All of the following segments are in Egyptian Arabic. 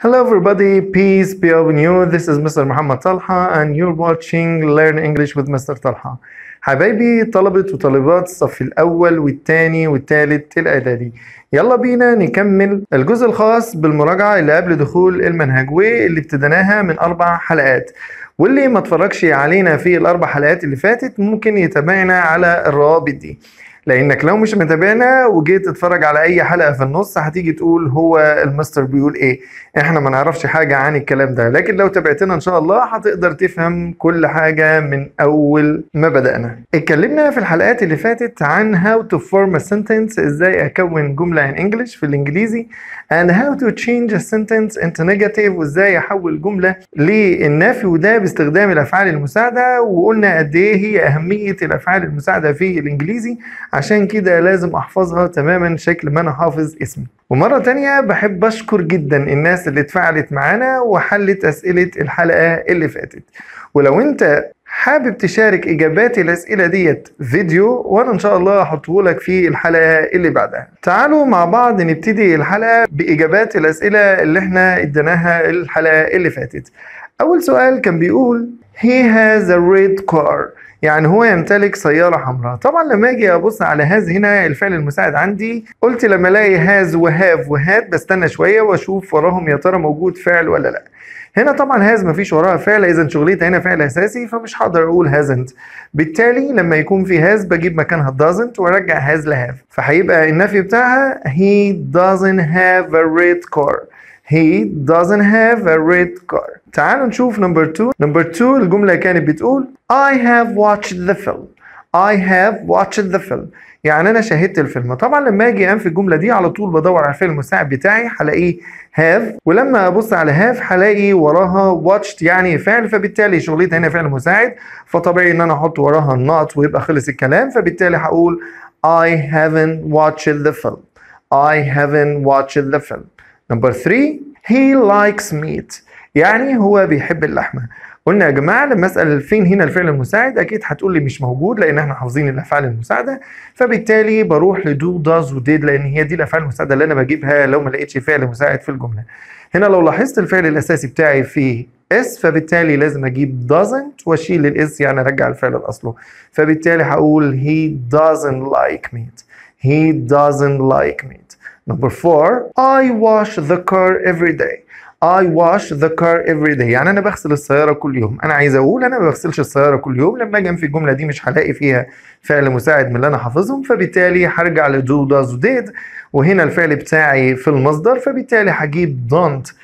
Hello everybody, peace be upon you. This is Mr. Muhammad Talha and you're watching Learn English with Mr. Talha. حبايبي طلبة وطالبات الصف الأول والثاني والثالث الإعدادي يلا بينا نكمل الجزء الخاص بالمراجعة اللي قبل دخول المنهج واللي ابتديناها من أربع حلقات واللي ما اتفرجش علينا في الأربع حلقات اللي فاتت ممكن يتابعنا على الروابط دي لانك لو مش متابعنا وجيت تتفرج على اي حلقه في النص هتيجي تقول هو المستر بيقول ايه احنا ما نعرفش حاجه عن الكلام ده لكن لو تابعتنا ان شاء الله هتقدر تفهم كل حاجه من اول ما بدانا اتكلمنا في الحلقات اللي فاتت عن how to form a sentence ازاي اكون جمله in English في الانجليزي and how to change a sentence into negative وازاي احول جمله للنفي وده باستخدام الافعال المساعده وقلنا قد ايه هي اهميه الافعال المساعده في الانجليزي عشان كده لازم احفظها تماما شكل ما انا حافظ اسمي ومرة تانية بحب اشكر جدا الناس اللي اتفاعلت معانا وحلت اسئلة الحلقة اللي فاتت ولو انت حابب تشارك اجابات الاسئله ديت فيديو وانا ان شاء الله هحطه لك في الحلقه اللي بعدها تعالوا مع بعض نبتدي الحلقه باجابات الاسئله اللي احنا اديناها الحلقه اللي فاتت اول سؤال كان بيقول he has a red car يعني هو يمتلك سيارة حمراء طبعا لما اجي ابص على هاز هنا الفعل المساعد عندي قلت لما الاقي هاز وهاف وهات بستنى شوية واشوف وراهم يا ترى موجود فعل ولا لا هنا طبعا هاز مفيش وراها فعل اذا شغلتها هنا فعل اساسي فمش هقدر اقول هازنت بالتالي لما يكون في هاز بجيب مكانها doesn't وارجع هاز لهاف فهيبقى النفي بتاعها he doesn't have a red car he doesn't have a red car تعالوا نشوف نمبر 2 نمبر 2 الجملة كانت بتقول I have watched the film I have watched the film يعني انا شاهدت الفيلم طبعا لما اجي انفي الجمله دي على طول بدور على الفعل المساعد بتاعي هلاقيه have ولما ابص على have هلاقي وراها watched يعني فعل فبالتالي شغلتي هنا فعل مساعد فطبيعي ان انا احط وراها not ويبقى خلص الكلام فبالتالي هقول I haven't watched the film I haven't watched the film نمبر 3 he likes meat يعني هو بيحب اللحمه قلنا يا جماعه لما اسال فين هنا الفعل المساعد اكيد هتقول لي مش موجود لان احنا حافظين الافعال المساعده فبالتالي بروح لدو داز وديد لان هي دي الافعال المساعده اللي انا بجيبها لو ما لقيتش فعل مساعد في الجمله هنا لو لاحظت الفعل الاساسي بتاعي في اس فبالتالي لازم اجيب doesn't واشيل الاس يعني ارجع الفعل لاصله فبالتالي هقول he doesn't like meat he doesn't like meat number four I wash the car every day I wash the car every day يعني انا بغسل السياره كل يوم انا عايز اقول انا ما بغسلش السياره كل يوم لما اجي في الجمله دي مش هلاقي فيها فعل مساعد من اللي انا حافظهم فبالتالي هرجع لدو داز وديد وهنا الفعل بتاعي في المصدر فبالتالي هجيب don't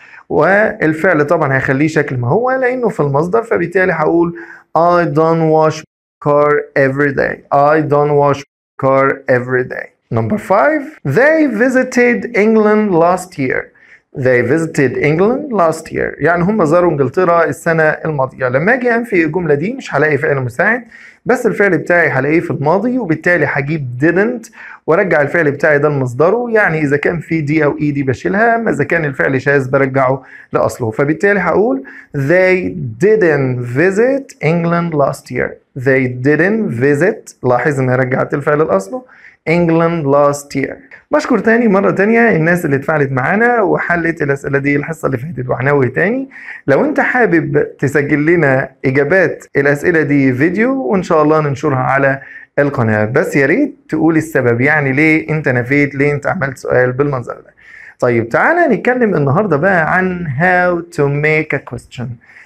والفعل طبعا هيخليه شكل ما هو لانه في المصدر فبالتالي هقول I don't wash car every day I don't wash car every day number five they visited England last year They visited England last year يعني هم زاروا انجلترا السنة الماضية لما اجي انفي الجملة دي مش هلاقي فعل مساعد بس الفعل بتاعي هلاقيه في الماضي وبالتالي هجيب didn't وارجع الفعل بتاعي ده لمصدره يعني اذا كان في دي او اي دي بشيلها اما اذا كان الفعل شاذ برجعه لاصله فبالتالي هقول they didn't visit England last year they didn't visit لاحظ ان رجعت الفعل لاصله England last year بشكر تاني مرة تانية الناس اللي اتفاعلت معانا وحلت الأسئلة دي الحصة اللي فاتت وهنوه تاني لو أنت حابب تسجل لنا إجابات الأسئلة دي فيديو وإن شاء الله ننشرها على القناة بس يا ريت تقول السبب يعني ليه أنت نفيت ليه أنت عملت سؤال بالمنظر ده طيب تعالى نتكلم النهاردة بقى عن how to make a question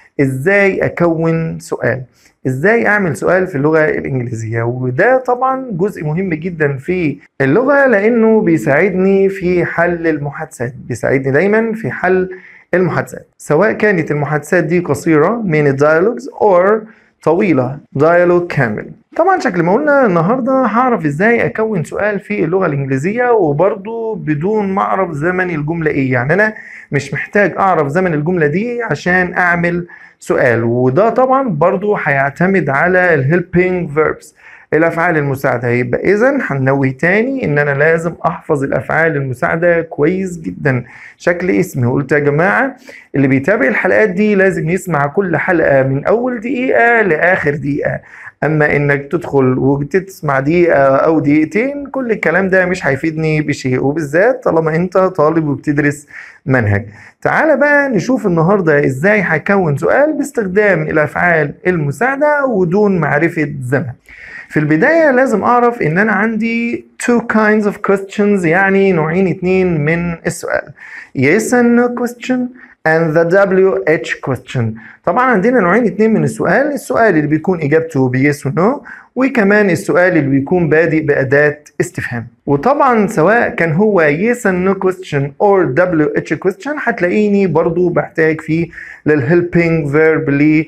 ازاي اكون سؤال ازاي اعمل سؤال في اللغه الانجليزيه وده طبعا جزء مهم جدا في اللغه لانه بيساعدني في حل المحادثات بيساعدني دايما في حل المحادثات سواء كانت المحادثات دي قصيره من الدايلوجز اور طويله دايلوج كامل طبعا شكل ما قلنا النهارده هعرف ازاي اكون سؤال في اللغه الانجليزيه وبرضه بدون ما اعرف زمن الجمله ايه يعني انا مش محتاج اعرف زمن الجمله دي عشان اعمل سؤال وده طبعا برضه هيعتمد على الهيلبينج فيربس الافعال المساعده يبقى اذا هنوه تاني ان انا لازم احفظ الافعال المساعده كويس جدا شكل اسمي قلت يا جماعه اللي بيتابع الحلقات دي لازم يسمع كل حلقه من اول دقيقه لاخر دقيقه اما انك تدخل وتسمع دقيقه او دقيقتين كل الكلام ده مش هيفيدني بشيء وبالذات طالما انت طالب وبتدرس منهج تعال بقى نشوف النهارده ازاي هكون سؤال باستخدام الافعال المساعده ودون معرفه زمن في البداية لازم أعرف إن أنا عندي two kinds of questions يعني نوعين اتنين من السؤال yes and no question and the WH question طبعا عندنا نوعين اتنين من السؤال السؤال اللي بيكون إجابته بيس ونو وكمان السؤال اللي بيكون بادئ بأداة استفهام وطبعا سواء كان هو yes and no question or WH question هتلاقيني برضو بحتاج فيه للhelping verb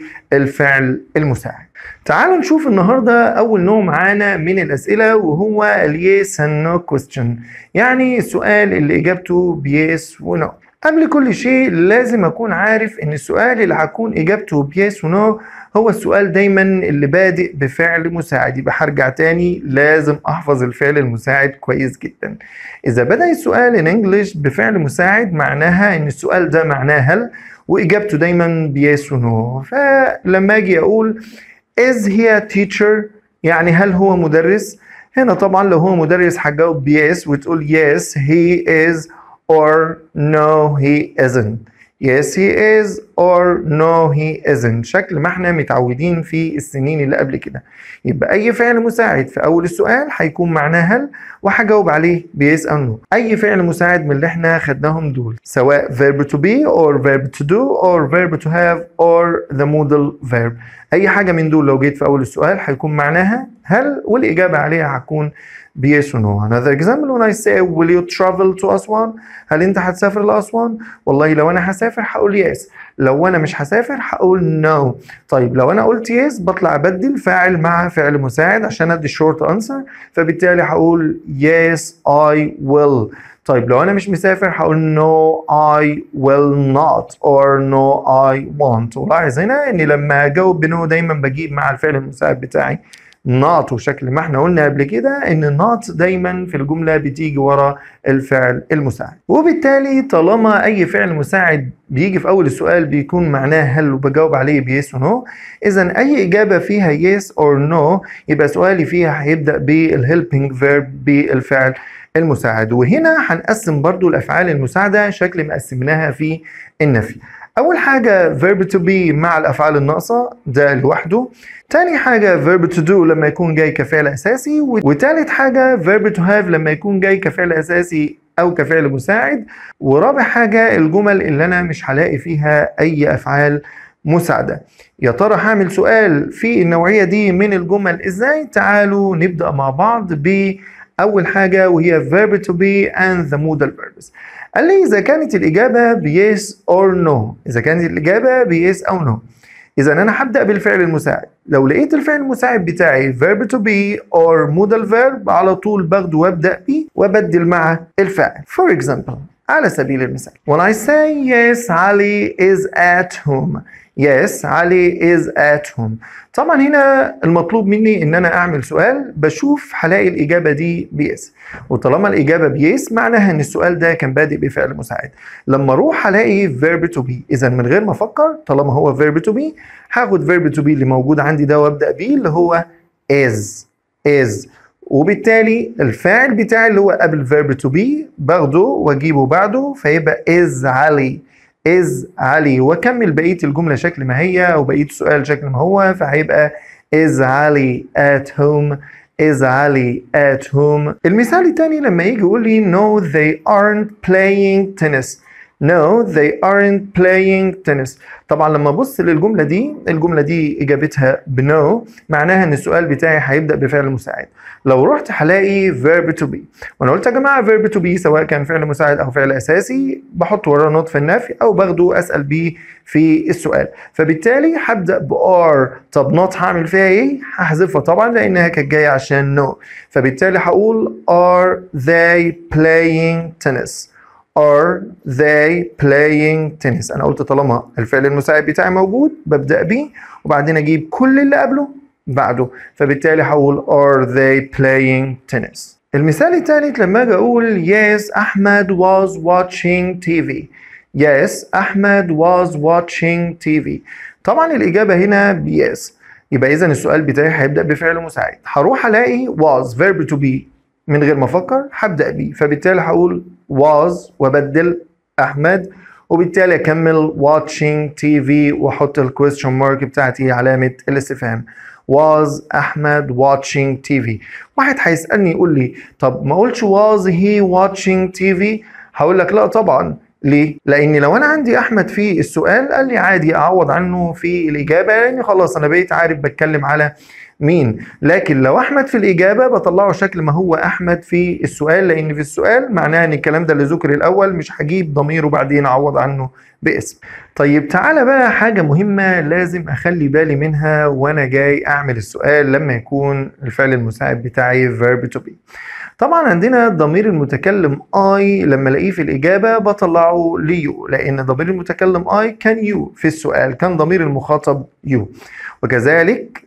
للفعل المساعد تعالوا نشوف النهارده اول نوع معانا من الاسئله وهو اليس and no question يعني السؤال اللي اجابته بيس ونو قبل كل شيء لازم اكون عارف ان السؤال اللي هكون اجابته بيس ونو هو السؤال دايما اللي بادئ بفعل مساعد يبقى هرجع تاني لازم احفظ الفعل المساعد كويس جدا اذا بدا السؤال ان انجلش بفعل مساعد معناها ان السؤال ده معناه هل واجابته دايما بيس ونو فلما اجي اقول is he a teacher يعني هل هو مدرس هنا طبعا لو هو مدرس هتجاوب yes وتقول yes he is or no he isn't yes he is or no he isn't شكل ما احنا متعودين في السنين اللي قبل كده يبقى اي فعل مساعد في اول السؤال هيكون معناه هل وهجاوب عليه بيس او نو اي فعل مساعد من اللي احنا خدناهم دول سواء verb to be or verb to do or verb to have or the modal verb اي حاجه من دول لو جيت في اول السؤال هيكون معناها هل والاجابه عليها هتكون بيس ونو another example when I say will you travel to أسوان هل انت هتسافر لأسوان والله لو انا هسافر هقول yes لو انا مش هسافر هقول no طيب لو انا قلت yes بطلع ابدل فاعل مع فعل مساعد عشان ادي short answer فبالتالي هقول yes I will طيب لو انا مش مسافر هقول no I will not or no I won't ولاحظ هنا اني لما اجاوب بنو دايما بجيب مع الفعل المساعد بتاعي not وشكل ما احنا قلنا قبل كده ان not دايما في الجمله بتيجي ورا الفعل المساعد وبالتالي طالما اي فعل مساعد بيجي في اول السؤال بيكون معناه هل وبجاوب عليه بيس ونو اذا اي اجابه فيها yes or no يبقى سؤالي فيها هيبدا بالهيلبينج فيرب بالفعل المساعد وهنا هنقسم برضو الافعال المساعده شكل ما قسمناها في النفي اول حاجه verb to be مع الافعال الناقصه ده لوحده تاني حاجه verb to do لما يكون جاي كفعل اساسي وتالت حاجه verb to have لما يكون جاي كفعل اساسي او كفعل مساعد ورابع حاجه الجمل اللي انا مش هلاقي فيها اي افعال مساعده يا ترى هعمل سؤال في النوعيه دي من الجمل ازاي تعالوا نبدا مع بعض ب أول حاجة وهي verb to be and the modal verbs قال لي إذا كانت الإجابة ب yes or no إذا كانت الإجابة ب yes أو no إذا أنا هبدأ بالفعل المساعد لو لقيت الفعل المساعد بتاعي verb to be or modal verb على طول باخده وابدأ بيه وابدل مع الفاعل for example على سبيل المثال when I say yes Ali is at home yes علي is at home طبعا هنا المطلوب مني ان انا اعمل سؤال بشوف هلاقي الاجابه دي بيس وطالما الاجابه بيس معناها ان السؤال ده كان بادئ بفعل مساعد لما اروح هلاقي verb to be اذا من غير ما افكر طالما هو verb to be هاخد verb to be اللي موجود عندي ده وابدا بيه اللي هو is is وبالتالي الفاعل بتاعي اللي هو قبل verb to be باخده واجيبه بعده فيبقى is علي is علي واكمل بقيه الجمله شكل ما هي او بقيه السؤال شكل ما هو فهيبقى is علي at home is علي at home المثال الثاني لما يجي يقول لي no they aren't playing tennis No, they aren't playing tennis. طبعا لما ابص للجمله دي الجمله دي اجابتها بنو معناها ان السؤال بتاعي هيبدا بفعل مساعد. لو رحت هلاقي verb to be. وانا قلت يا جماعه verb to be سواء كان فعل مساعد او فعل اساسي بحط وراه نوت في النفي او باخده اسال بيه في السؤال. فبالتالي هبدا ب are طب نوت هعمل فيها ايه؟ هحذفها طبعا لانها كانت جايه عشان no. فبالتالي هقول are they playing tennis. are they playing tennis انا قلت طالما الفعل المساعد بتاعي موجود ببدا بيه وبعدين اجيب كل اللي قبله بعده فبالتالي هقول are they playing tennis المثال الثالث لما اجي اقول yes احمد was watching TV yes احمد was watching TV طبعا الاجابه هنا yes يبقى اذا السؤال بتاعي هيبدا بفعل مساعد هروح الاقي was verb to be من غير ما افكر هبدا بيه فبالتالي هقول was وابدل احمد وبالتالي اكمل watching TV واحط الكويستشن مارك بتاعتي علامه الاستفهام was احمد watching TV واحد هيسالني يقول لي طب ما اقولش was he watching TV هقول لك لا طبعا ليه؟ لأن لو أنا عندي أحمد في السؤال قال لي عادي أعوض عنه في الإجابة لأن خلاص أنا بقيت عارف بتكلم على مين لكن لو احمد في الاجابه بطلعه شكل ما هو احمد في السؤال لان في السؤال معناه ان الكلام ده اللي ذكر الاول مش هجيب ضميره بعدين اعوض عنه باسم طيب تعالى بقى حاجه مهمه لازم اخلي بالي منها وانا جاي اعمل السؤال لما يكون الفعل المساعد بتاعي verb to be طبعا عندنا ضمير المتكلم I لما الاقيه في الإجابة بطلعه ليو لأن ضمير المتكلم I كان يو في السؤال كان ضمير المخاطب يو وكذلك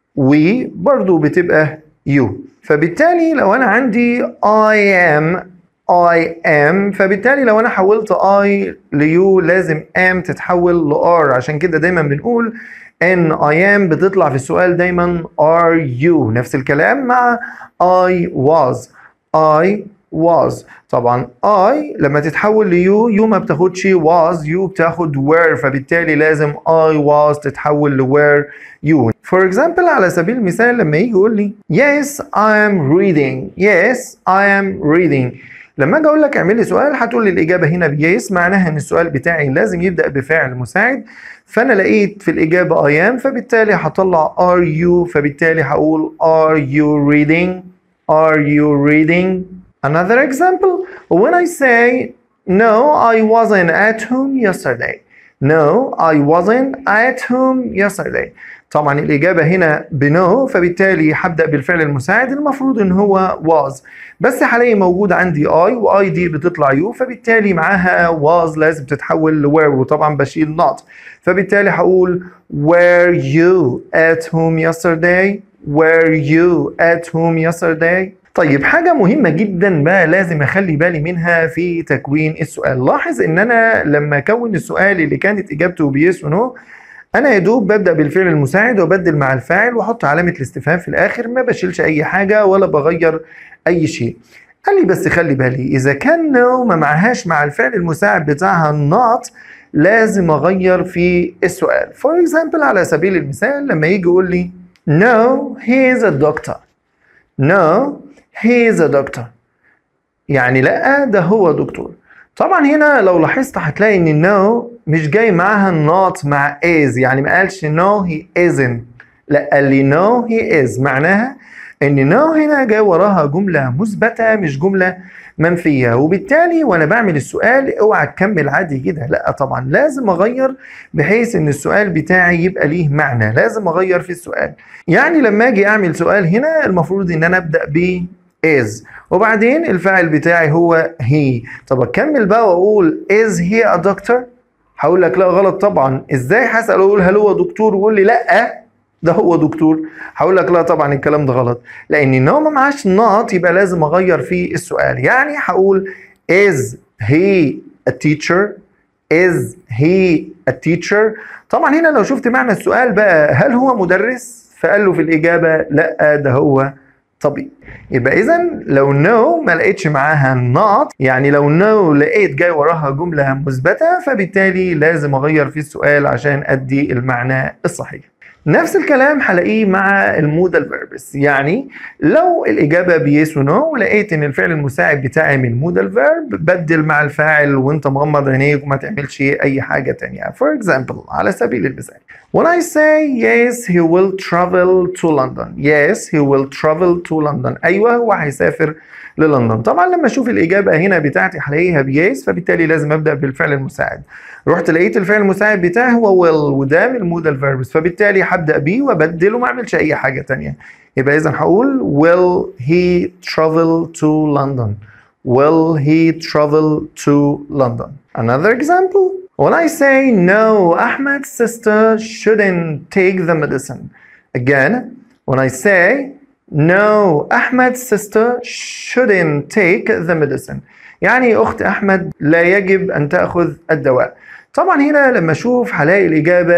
we برضو بتبقى you فبالتالي لو أنا عندي I am I am فبالتالي لو أنا حولت I ليو لازم am تتحول ل are عشان كده دايما بنقول ان I am بتطلع في السؤال دايما are you نفس الكلام مع I was I was طبعا I لما تتحول ليو يو ما بتاخدش was يو بتاخد were فبالتالي لازم I was تتحول ل were you for example على سبيل المثال لما يجي يقول لي yes I am reading yes I am reading لما اجي اقول لك اعمل لي سؤال هتقول لي الاجابه هنا بيس معناها ان السؤال بتاعي لازم يبدا بفعل مساعد فانا لقيت في الاجابه I am فبالتالي هطلع are you فبالتالي هقول are you reading are you reading Another example, when I say, no, I wasn't at home yesterday. No, I wasn't at home yesterday. طبعا الإجابة هنا بنو فبالتالي هبدأ بالفعل المساعد المفروض إن هو was بس هلاقي موجود عندي I و I دي بتطلع you فبالتالي معاها was لازم تتحول ل were وطبعا بشيل not فبالتالي هقول were you at home yesterday were you at home yesterday طيب حاجة مهمة جدا بقى لازم اخلي بالي منها في تكوين السؤال لاحظ ان انا لما اكون السؤال اللي كانت اجابته بيس ونو انا يا دوب ببدا بالفعل المساعد وابدل مع الفاعل واحط علامه الاستفهام في الاخر ما بشيلش اي حاجه ولا بغير اي شيء قال لي بس خلي بالي اذا كان نو ما معهاش مع الفعل المساعد بتاعها not لازم اغير في السؤال فور اكزامبل على سبيل المثال لما يجي يقول لي no he is a doctor no he is a doctor يعني لا ده هو دكتور طبعا هنا لو لاحظت هتلاقي ان no مش جاي معاها not مع is يعني ما قالش no he isn't لا قال لي no he is معناها ان no هنا جاي وراها جملة مثبتة مش جملة منفية وبالتالي وانا بعمل السؤال اوعى تكمل عادي كده لا طبعا لازم اغير بحيث ان السؤال بتاعي يبقى ليه معنى لازم اغير في السؤال يعني لما اجي اعمل سؤال هنا المفروض ان انا ابدا ب is وبعدين الفاعل بتاعي هو he طب اكمل بقى واقول is he a doctor هقول لك لا غلط طبعا ازاي هسال اقول هل هو دكتور ويقول لي لا ده هو دكتور هقول لك لا طبعا الكلام ده غلط لان هو ما معاش not يبقى لازم اغير في السؤال يعني هقول is he a teacher is he a teacher طبعا هنا لو شفت معنى السؤال بقى هل هو مدرس فقال له في الاجابه لا ده هو طبيب يبقى اذا لو نو no ما لقيتش معاها not يعني لو نو no لقيت جاي وراها جمله مثبته فبالتالي لازم اغير في السؤال عشان ادي المعنى الصحيح نفس الكلام هلاقيه مع المودال فيربس يعني لو الاجابه بيس ونو ولقيت ان الفعل المساعد بتاعي من المودال فيرب بدل مع الفاعل وانت مغمض عينيك وما تعملش اي حاجه تانية for example على سبيل المثال when I say yes he will travel to London yes he will travel to London ايوه هو هيسافر للندن طبعا لما اشوف الاجابه هنا بتاعتي هلاقيها بيس فبالتالي لازم ابدا بالفعل المساعد رحت لقيت الفعل المساعد بتاعي هو will وده من المودال فيربس فبالتالي هبدا بيه وابدل وما اعملش اي حاجه تانية يبقى اذا هقول will he travel to London will he travel to London another example when I say no Ahmed's sister shouldn't take the medicine again when I say No, Ahmed's sister shouldn't take the medicine. يعني أخت أحمد لا يجب أن تأخذ الدواء. طبعا هنا لما أشوف هلاقي الإجابة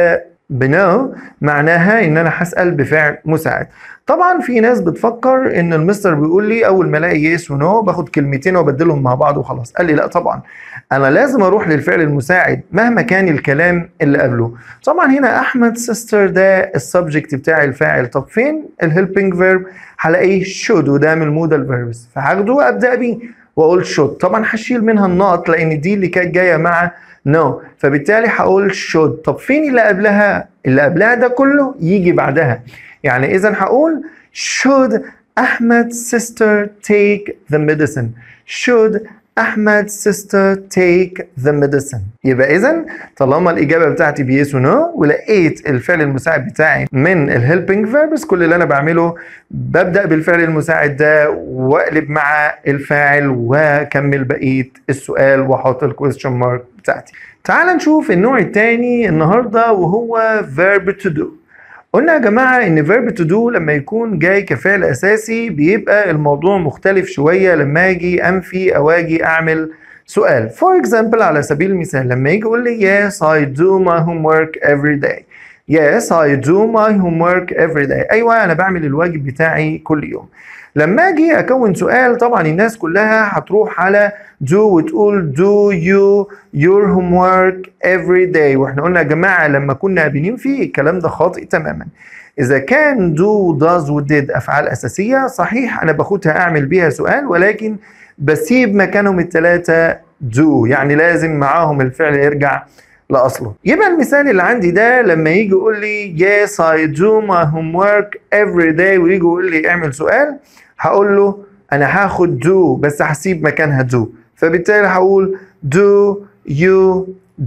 بنو معناها ان انا هسال بفعل مساعد طبعا في ناس بتفكر ان المستر بيقول لي اول ما الاقي يس ونو باخد كلمتين وابدلهم مع بعض وخلاص قال لي لا طبعا انا لازم اروح للفعل المساعد مهما كان الكلام اللي قبله طبعا هنا احمد سيستر ده السبجكت بتاعي الفاعل طب فين الهيلبينج فيرب هلاقيه شود وده من المودال فيربس فهاخده وابدا بيه واقول شود طبعا هشيل منها النقط لان دي اللي كانت جايه مع نو no. فبالتالي هقول should طب فين اللي قبلها اللي قبلها ده كله يجي بعدها يعني اذا هقول should احمد sister take the medicine should احمد sister take the medicine يبقى اذا طالما الاجابه بتاعتي بيس ونو ولقيت الفعل المساعد بتاعي من الهيلبينج فيربس كل اللي انا بعمله ببدا بالفعل المساعد ده واقلب مع الفاعل واكمل بقيه السؤال واحط الكويستشن مارك بتاعتي تعال نشوف النوع الثاني النهارده وهو verb to do قلنا يا جماعة إن verb to do لما يكون جاي كفعل أساسي بيبقى الموضوع مختلف شوية لما أجي أنفي أو أجي أعمل سؤال for example على سبيل المثال لما يجي يقول لي yes I do my homework every day yes I do my homework every day أيوة أنا بعمل الواجب بتاعي كل يوم لما اجي اكون سؤال طبعا الناس كلها هتروح على do وتقول do you your homework every day واحنا قلنا يا جماعه لما كنا قابلين فيه الكلام ده خاطئ تماما اذا كان do does و did افعال اساسيه صحيح انا باخدها اعمل بيها سؤال ولكن بسيب مكانهم الثلاثه do يعني لازم معاهم الفعل يرجع لاصله يبقى المثال اللي عندي ده لما يجي يقول لي yes I do my homework every day ويجي يقول لي اعمل سؤال هقول له انا هاخد do بس هسيب مكانها do فبالتالي هقول do you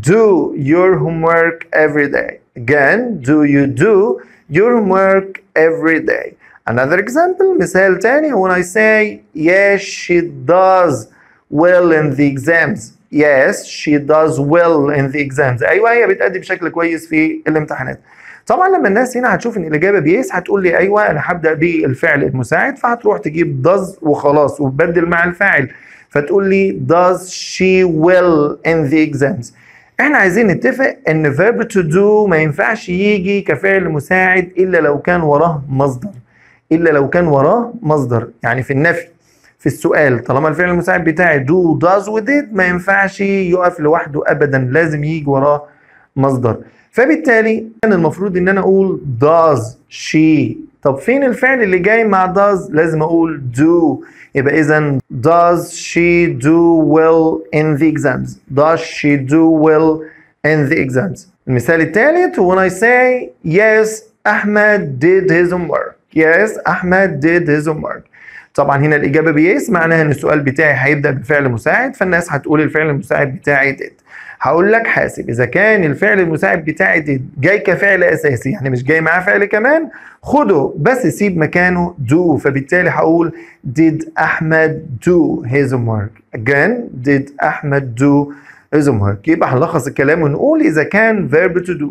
do your homework every day again do you do your homework every day another example مثال تاني when I say yes she does well in the exams yes she does well in the exams ايوه هي بتأدي بشكل كويس في الامتحانات طبعا لما الناس هنا هتشوف ان الاجابه بيس هتقول لي ايوه انا هبدا بالفعل المساعد فهتروح تجيب does وخلاص وتبدل مع الفاعل فتقول لي does she well in the exams احنا عايزين نتفق ان verb to do ما ينفعش يجي كفعل مساعد الا لو كان وراه مصدر الا لو كان وراه مصدر يعني في النفي في السؤال طالما الفعل المساعد بتاعي do does و did ما ينفعش يقف لوحده ابدا لازم يجي وراه مصدر فبالتالي كان المفروض ان انا اقول does she طب فين الفعل اللي جاي مع does لازم اقول do يبقى اذا does she do well in the exams does she do well in the exams المثال الثالث when I say yes أحمد did his homework yes أحمد did his homework طبعا هنا الإجابة بيس معناها إن السؤال بتاعي هيبدأ بفعل مساعد فالناس هتقول الفعل المساعد بتاعي did هقول لك حاسب اذا كان الفعل المساعد بتاعي دي جاي كفعل اساسي يعني مش جاي معاه فعل كمان خده بس سيب مكانه do فبالتالي هقول did احمد do his homework again did احمد do his homework يبقى هنلخص الكلام ونقول اذا كان verb to do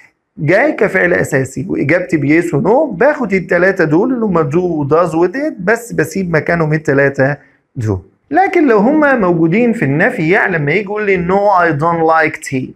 جاي كفعل اساسي واجابتي بيس ونو باخد الثلاثه دول اللي هم do وداز وديد بس بسيب مكانهم الثلاثه do لكن لو هما موجودين في النفي يعني لما يجي يقول لي no I don't like tea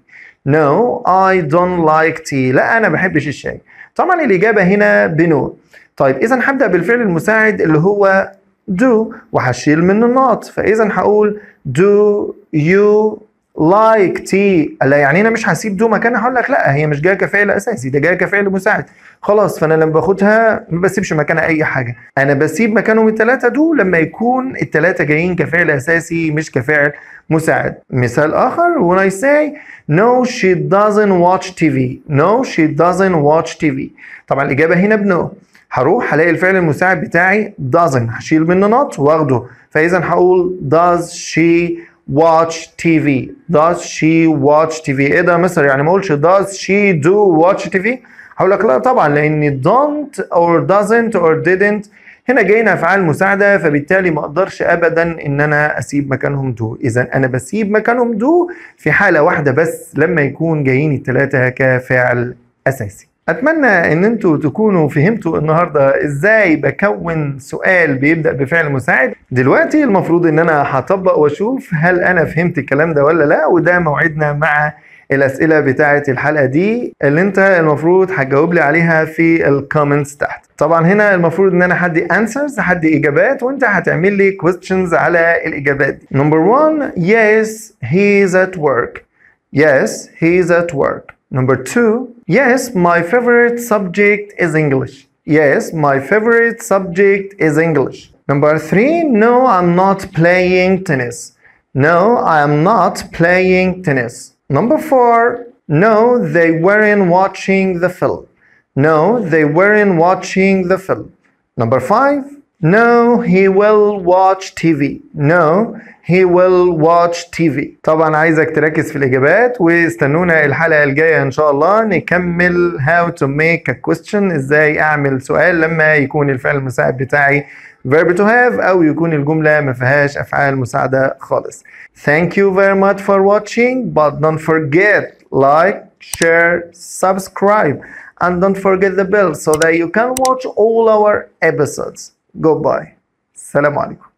no I don't like tea لا أنا بحبش الشاي طبعا الإجابة هنا بنو طيب إذا هبدأ بالفعل المساعد اللي هو do وهشيل منه النقط فإذا هقول do you like tea لا يعني انا مش هسيب دو مكانها هقول لك لا هي مش جايه كفعل اساسي ده جايه كفعل مساعد خلاص فانا لما باخدها ما بسيبش مكانها اي حاجه انا بسيب مكانهم الثلاثه دول لما يكون الثلاثه جايين كفعل اساسي مش كفعل مساعد مثال اخر when I say no she doesn't watch TV no she doesn't watch TV طبعا الاجابه هنا بنو هروح هلاقي الفعل المساعد بتاعي doesn't هشيل منه not واخده فاذا هقول does she watch TV does she watch TV ايه ده يا مستر يعني ما اقولش does she do watch TV هقول لك لا طبعا لان don't or doesn't or didn't هنا جايين افعال مساعده فبالتالي ما اقدرش ابدا ان انا اسيب مكانهم دو اذا انا بسيب مكانهم دو في حاله واحده بس لما يكون جايين الثلاثه كفعل اساسي اتمنى ان انتوا تكونوا فهمتوا النهارده ازاي بكون سؤال بيبدا بفعل مساعد دلوقتي المفروض ان انا هطبق واشوف هل انا فهمت الكلام ده ولا لا وده موعدنا مع الأسئلة بتاعة الحلقة دي اللي انت المفروض هتجاوب لي عليها في الكومنتس تحت طبعا هنا المفروض ان انا هدي answers هدي اجابات وانت هتعمل لي questions على الاجابات دي number one yes he is at work yes he is at work number two yes my favorite subject is English yes my favorite subject is English number three no I'm not playing tennis no I am not playing tennis number four no they weren't watching the film no, they weren't watching the film. Number five, no, he will watch TV. No, he will watch TV. طبعا عايزك تركز في الإجابات واستنونا الحلقة الجاية إن شاء الله نكمل how to make a question إزاي أعمل سؤال لما يكون الفعل المساعد بتاعي verb to have أو يكون الجملة ما فيهاش أفعال مساعدة خالص. Thank you very much for watching but don't forget like, share, subscribe and don't forget the bell so that you can watch all our episodes. Goodbye. Salam alaikum.